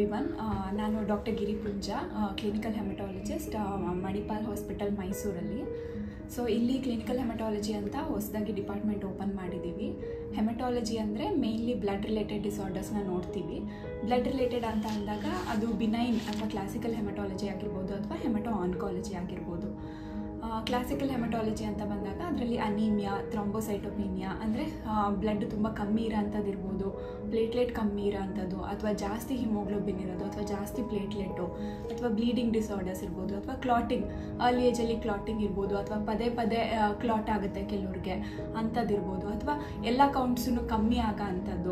one ನಾನು doctor Giri Punja clinical haematologist Manipal hospital ಮೈಸೂರಲ್ಲಿ so ಇಲ್ಲಿ ಕ್ಲಿನಿಕಲ್ ಹೆಮಟಾಲಜಿ ಅಂತ ಹೊಸದಾಗಿ ಡಿಪಾರ್ಟ್ಮೆಂಟ್ ಓಪನ್ ಮಾಡಿದ್ದೀವಿ ಹೆಮಟಾಲಜಿ ಅಂದರೆ ಮೇಯ್ನ್ಲಿ ಬ್ಲಡ್ ರಿಲೇಟೆಡ್ ಡಿಸಾರ್ಡರ್ಸ್ನ ನೋಡ್ತೀವಿ ಬ್ಲಡ್ ರಿಲೇಟೆಡ್ ಅಂತ ಅಂದಾಗ ಅದು ಬಿನೈನ್ ಅಥವಾ ಕ್ಲಾಸಿಕಲ್ ಹೆಮಟಾಲಜಿ ಆಗಿರ್ಬೋದು ಅಥವಾ ಹೆಮಟೋ ಆನ್ಕಾಲಜಿ ಆಗಿರ್ಬೋದು ಕ್ಲಾಸಿಕಲ್ ಹೆಮಟಾಲಜಿ ಅಂತ ಬಂದಾಗ ಅದರಲ್ಲಿ ಅನೀಮಿಯಾ ಥ್ರಾಂಬೋಸೈಟೋಪಿನಿಯಾ ಅಂದರೆ ಬ್ಲಡ್ ತುಂಬ ಕಮ್ಮಿ ಇರೋಂಥದ್ದು ಇರ್ಬೋದು ಪ್ಲೇಟ್ಲೆಟ್ ಕಮ್ಮಿ ಇರೋಂಥದ್ದು ಅಥವಾ ಜಾಸ್ತಿ ಹಿಮೋಗ್ಲೋಬಿನ್ ಇರೋದು ಅಥವಾ ಜಾಸ್ತಿ ಪ್ಲೇಟ್ಲೆಟು ಅಥವಾ ಬ್ಲೀಡಿಂಗ್ ಡಿಸಾರ್ಡರ್ಸ್ ಇರ್ಬೋದು ಅಥವಾ ಕ್ಲಾಟಿಂಗ್ ಅರ್ಲಿ ಏಜಲ್ಲಿ ಕ್ಲಾಟಿಂಗ್ ಇರ್ಬೋದು ಅಥವಾ ಪದೇ ಪದೇ ಕ್ಲಾಟ್ ಆಗುತ್ತೆ ಕೆಲವ್ರಿಗೆ ಅಂಥದ್ದು ಇರ್ಬೋದು ಅಥವಾ ಎಲ್ಲ ಕೌಂಟ್ಸೂ ಕಮ್ಮಿ ಆಗೋ ಅಂಥದ್ದು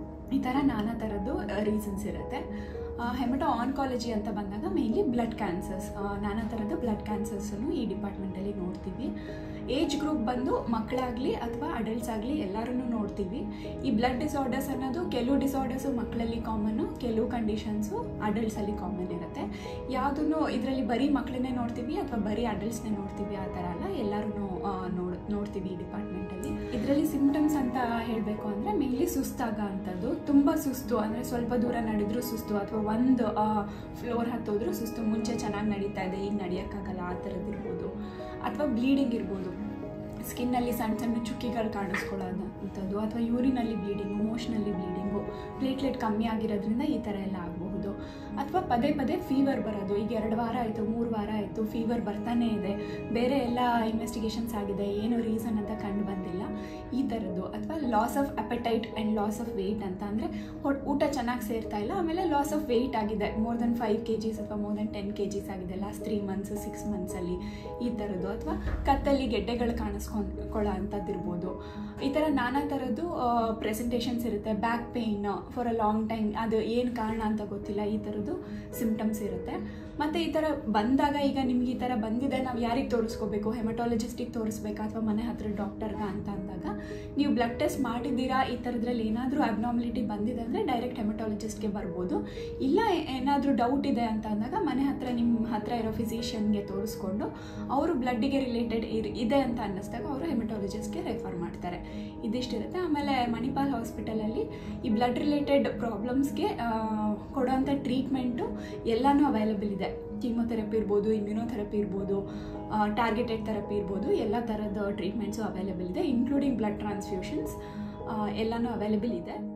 ಈ ಥರ ನಾನಾ ಥರದ್ದು ರೀಸನ್ಸ್ ಇರುತ್ತೆ ಹೆಮಟೋ ಆನ್ಕಾಲಜಿ ಅಂತ ಬಂದಾಗ ಮೇಯ್ನ್ಲಿ ಬ್ಲಡ್ ಕ್ಯಾನ್ಸರ್ಸ್ ನಾನಾ ಥರದ ಬ್ಲಡ್ ಕ್ಯಾನ್ಸರ್ಸನ್ನು ಈ ಡಿಪಾರ್ಟ್ಮೆಂಟಲ್ಲಿ ನೋಡ್ತೀವಿ ಏಜ್ ಗ್ರೂಪ್ ಬಂದು ಮಕ್ಕಳಾಗಲಿ ಅಥವಾ ಅಡಲ್ಟ್ಸ್ ಆಗಲಿ ಎಲ್ಲರೂ ನೋಡ್ತೀವಿ ಈ ಬ್ಲಡ್ ಡಿಸಾರ್ಡರ್ಸ್ ಅನ್ನೋದು ಕೆಲವು ಡಿಸಾರ್ಡರ್ಸು ಮಕ್ಕಳಲ್ಲಿ ಕಾಮನ್ನು ಕೆಲವು ಕಂಡೀಷನ್ಸು ಅಡಲ್ಟ್ಸಲ್ಲಿ ಕಾಮನ್ ಇರುತ್ತೆ ಯಾವುದನ್ನು ಇದರಲ್ಲಿ ಬರೀ ಮಕ್ಕಳನ್ನೇ ನೋಡ್ತೀವಿ ಅಥವಾ ಬರೀ ಅಡಲ್ಟ್ಸ್ನೇ ನೋಡ್ತೀವಿ ಆ ಥರ ಅಲ್ಲ ಎಲ್ಲರೂ ನೋಡ್ ನೋಡ್ತೀವಿ ಈ ಡಿಪಾರ್ಟ್ಮೆಂಟಲ್ಲಿ ಇದರಲ್ಲಿ ಸಿಂಪ್ಟಮ್ಸ್ ಅಂತ ಹೇಳಬೇಕು ಅಂದರೆ ಮೇಯ್ನ್ಲಿ ಸುಸ್ತಾಗ ಅಂಥದ್ದು ತುಂಬ ಸುಸ್ತು ಅಂದರೆ ಸ್ವಲ್ಪ ದೂರ ನಡೆದ್ರೂ ಸುಸ್ತು ಅಥವಾ ಒಂದು ಫ್ಲೋರ್ ಹತ್ತೋದ್ರೂ ಸುಸ್ತು ಮುಂಚೆ ಚೆನ್ನಾಗಿ ನಡೀತಾ ಇದೆ ಈಗ ನಡೆಯೋಕ್ಕಾಗಲ್ಲ ಆ ಥರದ್ದು ಇರ್ಬೋದು ಅಥವಾ ಬ್ಲೀಡಿಂಗ್ ಇರ್ಬೋದು ಸ್ಕಿನ್ನಲ್ಲಿ ಸಣ್ಣ ಸಣ್ಣ ಚುಕ್ಕಿಗಳು ಕಾಣಿಸ್ಕೊಳ್ಳೋದು ಅಂಥದ್ದು ಅಥವಾ ಯೂರಿನಲ್ಲಿ ಬ್ಲೀಡಿಂಗು ಮೋಷನಲ್ಲಿ ಬ್ಲೀಡಿಂಗು ಪ್ಲೇಟ್ಲೆಟ್ ಕಮ್ಮಿ ಆಗಿರೋದ್ರಿಂದ ಈ ಥರ ಎಲ್ಲ ಆಗಬಹುದು ಅಥವಾ ಪದೇ ಪದೇ ಫೀವರ್ ಬರೋದು ಈಗ ಎರಡು ವಾರ ಆಯಿತು ಮೂರು ವಾರ ಆಯಿತು ಫೀವರ್ ಬರ್ತಾನೇ ಇದೆ ಬೇರೆ ಎಲ್ಲ ಇನ್ವೆಸ್ಟಿಗೇಷನ್ಸ್ ಆಗಿದೆ ಏನು ರೀಸನ್ ಅಂತ ಕಂಡು ಬಂದಿಲ್ಲ ಈ ಥರದ್ದು ಅಥವಾ loss of appetite and loss of weight ಅಂತ ಅಂದರೆ ಊಟ ಚೆನ್ನಾಗಿ ಸೇರ್ತಾ ಇಲ್ಲ ಆಮೇಲೆ ಲಾಸ್ ಆಫ್ ವೆಯ್ಟ್ ಆಗಿದೆ more than five K Gs ಅಥವಾ more than ten K Gs ಆಗಿದೆ ಲಾಸ್ಟ್ ತ್ರೀ ಮಂತ್ಸ್ ಸಿಕ್ಸ್ ಮಂತ್ಸಲ್ಲಿ ಈ ಥರದ್ದು ಅಥವಾ ಕತ್ತಲ್ಲಿ ಗೆಡ್ಡೆಗಳು ಕಾಣಿಸ್ಕೊಂಡ್ಕೊಳ್ಳೋ ಅಂಥದ್ದಿರ್ಬೋದು ಈ ಥರ ನಾನಾ ಥರದ್ದು ಪ್ರೆಸೆಂಟೇಷನ್ಸ್ ಇರುತ್ತೆ back pain for a long time ಅದು ಏನು ಕಾರಣ ಅಂತ ಗೊತ್ತಿಲ್ಲ ಈ ಥರದ್ದು ಸಿಮ್ಟಮ್ಸ್ ಇರುತ್ತೆ ಮತ್ತು ಈ ಥರ ಬಂದಾಗ ಈಗ ನಿಮ್ಗೆ ಈ ಥರ ಬಂದಿದೆ ನಾವು ಯಾರಿಗೆ ತೋರಿಸ್ಕೋಬೇಕು ಹೆಮಟಾಲಜಿಸ್ಟಿಗೆ ತೋರಿಸ್ಬೇಕಾ ಅಥವಾ ಮನೆ ಹತ್ರ ಡಾಕ್ಟರ್ಗ ಅಂತ ಅಂದಾಗ ನೀವು ಬ್ಲಡ್ ಟೆಸ್ಟ್ ಮಾಡಿದ್ದೀರಾ ಈ ಥರದ್ರಲ್ಲಿ ಏನಾದರೂ ಅಬ್ನಾಮಿಲಿಟಿ ಬಂದಿದೆ ಅಂದರೆ ಡೈರೆಕ್ಟ್ ಹೆಮಟಾಲಜಿಸ್ಟ್ಗೆ ಬರ್ಬೋದು ಇಲ್ಲ ಏನಾದರೂ ಡೌಟ್ ಇದೆ ಅಂತ ಅಂದಾಗ ಮನೆ ಹತ್ರ ನಿಮ್ಮ ಹತ್ರ ಇರೋ ಫಿಸಿಷಿಯನ್ಗೆ ತೋರಿಸ್ಕೊಂಡು ಅವರು ಬ್ಲಡ್ಡಿಗೆ ರಿಲೇಟೆಡ್ ಇದೆ ಅಂತ ಅನ್ನಿಸ್ದಾಗ ಅವರು ಹೆಮಟಾಲಜಿಸ್ಟ್ಗೆ ರೆಫರ್ ಮಾಡ್ತಾರೆ ಇದಿಷ್ಟಿರುತ್ತೆ ಆಮೇಲೆ ಮಣಿಪಾಲ್ ಹಾಸ್ಪಿಟಲಲ್ಲಿ ಈ ಬ್ಲಡ್ ರಿಲೇಟೆಡ್ ಪ್ರಾಬ್ಲಮ್ಸ್ಗೆ ಕೊಡೋವಂಥ ಟ್ರೀಟ್ಮೆಂಟು ಎಲ್ಲನೂ ಅವೈಲಬಲ್ ಇದೆ ಕೀಮೊಥೆರಪಿ ಇರ್ಬೋದು ಇಮ್ಯುನೋಥೆರಪಿ ಇರ್ಬೋದು ಟಾರ್ಗೆಟೆಡ್ ಥೆರಪಿ ಇರ್ಬೋದು ಎಲ್ಲ ಥರದ ಟ್ರೀಟ್ಮೆಂಟ್ಸು ಅವೈಲಬಲ್ ಇದೆ ಇನ್ಕ್ಲೂಡಿಂಗ್ ಬ್ಲಡ್ ಟ್ರಾನ್ಸ್ಫ್ಯೂಷನ್ಸ್ ಎಲ್ಲನೂ ಅವೈಲಬಲ್ ಇದೆ